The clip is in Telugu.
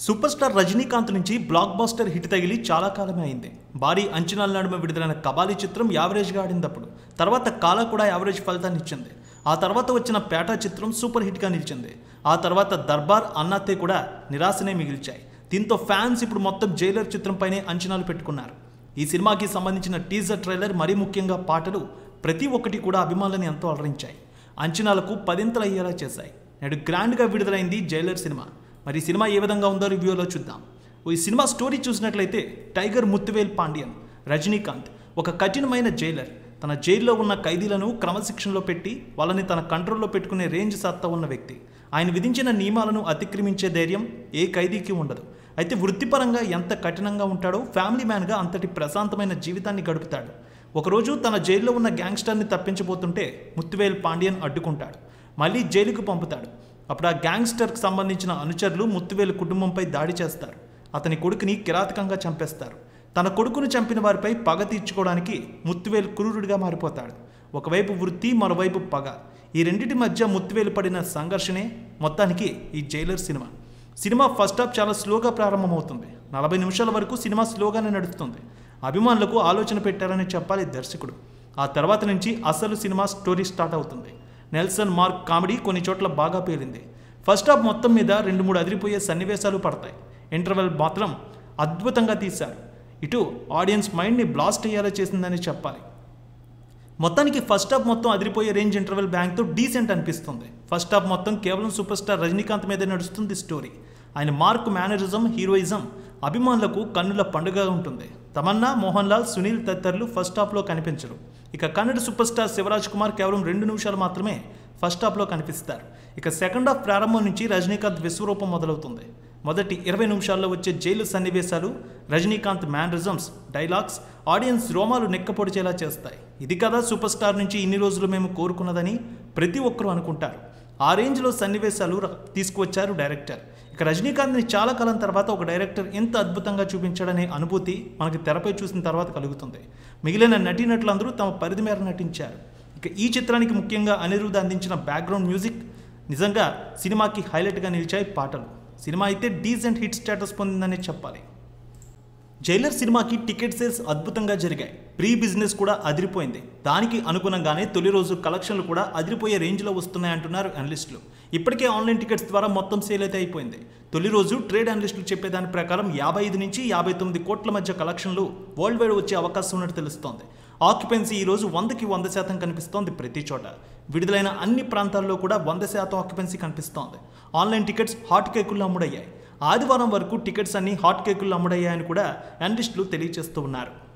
సూపర్ స్టార్ రజనీకాంత్ నుంచి బ్లాక్ బాస్టర్ హిట్ తగిలి చాలా కాలమే అయింది భారీ అంచనాల నడుమ విడుదలైన కబాలీ చిత్రం యావరేజ్గా ఆడిందప్పుడు తర్వాత కాలా కూడా యావరేజ్ ఫలితాన్ని ఇచ్చింది ఆ తర్వాత వచ్చిన పేటా చిత్రం సూపర్ హిట్గా నిలిచింది ఆ తర్వాత దర్బార్ అన్నాతే కూడా నిరాశనే మిగిల్చాయి దీంతో ఫ్యాన్స్ ఇప్పుడు మొత్తం జైలర్ చిత్రంపైనే అంచనాలు పెట్టుకున్నారు ఈ సినిమాకి సంబంధించిన టీజర్ ట్రైలర్ మరీ ముఖ్యంగా పాటలు ప్రతి ఒక్కటి కూడా అభిమానులను ఎంతో అలరించాయి అంచనాలకు పదింతలు అయ్యేలా చేశాయి నేడు గ్రాండ్గా విడుదలైంది జైలర్ సినిమా మరి ఈ సినిమా ఏ విధంగా ఉందో రివ్యూలో చూద్దాం ఈ సినిమా స్టోరీ చూసినట్లయితే టైగర్ ముత్తువేల్ పాండ్యన్ రజనీకాంత్ ఒక కఠినమైన జైలర్ తన జైల్లో ఉన్న ఖైదీలను క్రమశిక్షణలో పెట్టి వాళ్ళని తన కంట్రోల్లో పెట్టుకునే రేంజ్ సత్తా ఉన్న వ్యక్తి ఆయన విధించిన నియమాలను అతిక్రమించే ధైర్యం ఏ ఖైదీకి ఉండదు అయితే వృత్తిపరంగా ఎంత కఠినంగా ఉంటాడో ఫ్యామిలీ మ్యాన్గా అంతటి ప్రశాంతమైన జీవితాన్ని గడుపుతాడు ఒకరోజు తన జైల్లో ఉన్న గ్యాంగ్స్టర్ని తప్పించబోతుంటే ముత్తువేల్ పాండ్యన్ అడ్డుకుంటాడు మళ్ళీ జైలుకు పంపుతాడు అప్పుడు ఆ గ్యాంగ్స్టర్కి సంబంధించిన అనుచరులు ముత్తువేలు కుటుంబంపై దాడి చేస్తారు అతని కొడుకుని కిరాతకంగా చంపేస్తారు తన కొడుకును చంపిన వారిపై పగ తీర్చుకోవడానికి ముత్తువేలు క్రూరుడిగా మారిపోతాడు ఒకవైపు వృత్తి మరోవైపు పగ ఈ రెండింటి మధ్య ముత్తువేలు పడిన సంఘర్షణే మొత్తానికి ఈ Jailer cinema cinema first half చాలా స్లోగా ప్రారంభమవుతుంది నలభై నిమిషాల వరకు సినిమా స్లోగానే నడుస్తుంది అభిమానులకు ఆలోచన పెట్టారని చెప్పాలి దర్శకుడు ఆ తర్వాత నుంచి అసలు సినిమా స్టోరీ స్టార్ట్ అవుతుంది నెల్సన్ మార్క్ కామెడీ కొన్ని చోట్ల బాగా పేలింది ఫస్ట్ హాఫ్ మొత్తం మీద రెండు మూడు అదిరిపోయే సన్నివేశాలు పడతాయి ఇంటర్వెల్ మాత్రం అద్భుతంగా తీశారు ఇటు ఆడియన్స్ మైండ్ని బ్లాస్ట్ అయ్యేలా చేసిందని చెప్పాలి మొత్తానికి ఫస్ట్ హాఫ్ మొత్తం అదిరిపోయే రేంజ్ ఇంటర్వెల్ బ్యాంక్తో డీసెంట్ అనిపిస్తుంది ఫస్ట్ హాఫ్ మొత్తం కేవలం సూపర్ స్టార్ రజనీకాంత్ మీదే నడుస్తుంది స్టోరీ ఆయన మార్క్ మేనరిజం హీరోయిజం అభిమానులకు కన్నుల పండుగ ఉంటుంది తమన్నా మోహన్ లాల్ సునీల్ తదితరులు ఫస్ట్ హాఫ్లో కనిపించరు ఇక కన్నడ సూపర్ స్టార్ శివరాజ్ కుమార్ కేవలం రెండు నిమిషాలు మాత్రమే ఫస్ట్ హాఫ్లో కనిపిస్తారు ఇక సెకండ్ హాఫ్ ప్రారంభం నుంచి రజనీకాంత్ విశ్వరూపం మొదలవుతుంది మొదటి ఇరవై నిమిషాల్లో వచ్చే జైలు సన్నివేశాలు రజనీకాంత్ మ్యానరిజమ్స్ డైలాగ్స్ ఆడియన్స్ రోమాలు నెక్కపొడిచేలా చేస్తాయి ఇది కదా సూపర్ స్టార్ నుంచి ఇన్ని రోజులు మేము కోరుకున్నదని ప్రతి ఒక్కరూ అనుకుంటారు ఆ రేంజ్లో సన్నివేశాలు ర- తీసుకువచ్చారు డైరెక్టర్ ఇక రజనీకాంత్ని చాలా కాలం తర్వాత ఒక డైరెక్టర్ ఎంత అద్భుతంగా చూపించాడనే అనుభూతి మనకి తెరపై చూసిన తర్వాత కలుగుతుంది మిగిలిన నటీనటులందరూ తమ పరిధి మేర నటించారు ఇక ఈ చిత్రానికి ముఖ్యంగా అనిరుద్ధ్ అందించిన బ్యాక్గ్రౌండ్ మ్యూజిక్ నిజంగా సినిమాకి హైలైట్గా నిలిచాయి పాటలు సినిమా అయితే డీసెంట్ హిట్ స్టేటస్ పొందిందనే చెప్పాలి జైలర్ సినిమాకి టికెట్ సేల్స్ అద్భుతంగా జరిగాయి ప్రీ బిజినెస్ కూడా అదిరిపోయింది దానికి అనుగుణంగానే తొలి రోజు కలెక్షన్లు కూడా అదిరిపోయే రేంజ్లో వస్తున్నాయంటున్నారు అనలిస్టులు ఇప్పటికే ఆన్లైన్ టికెట్స్ ద్వారా మొత్తం సేల్ అయితే అయిపోయింది తొలి రోజు ట్రేడ్ అనలిస్టులు చెప్పేదాని ప్రకారం యాభై ఐదు నుంచి యాభై తొమ్మిది కోట్ల మధ్య కలెక్షన్లు వరల్డ్ వైడ్ వచ్చే అవకాశం ఉన్నట్టు తెలుస్తోంది ఆక్యుపెన్సీ ఈ రోజు వందకి వంద శాతం కనిపిస్తోంది ప్రతి చోట విడుదలైన అన్ని ప్రాంతాల్లో కూడా వంద శాతం ఆక్యుపెన్సీ కనిపిస్తోంది ఆన్లైన్ టికెట్స్ హాట్ కేకుల్లో అమ్ముడయ్యాయి ఆదివారం వరకు టికెట్స్ అన్ని హాట్ కేకుల్లో అమ్ముడయ్యాయని కూడా అనలిస్టులు తెలియజేస్తూ ఉన్నారు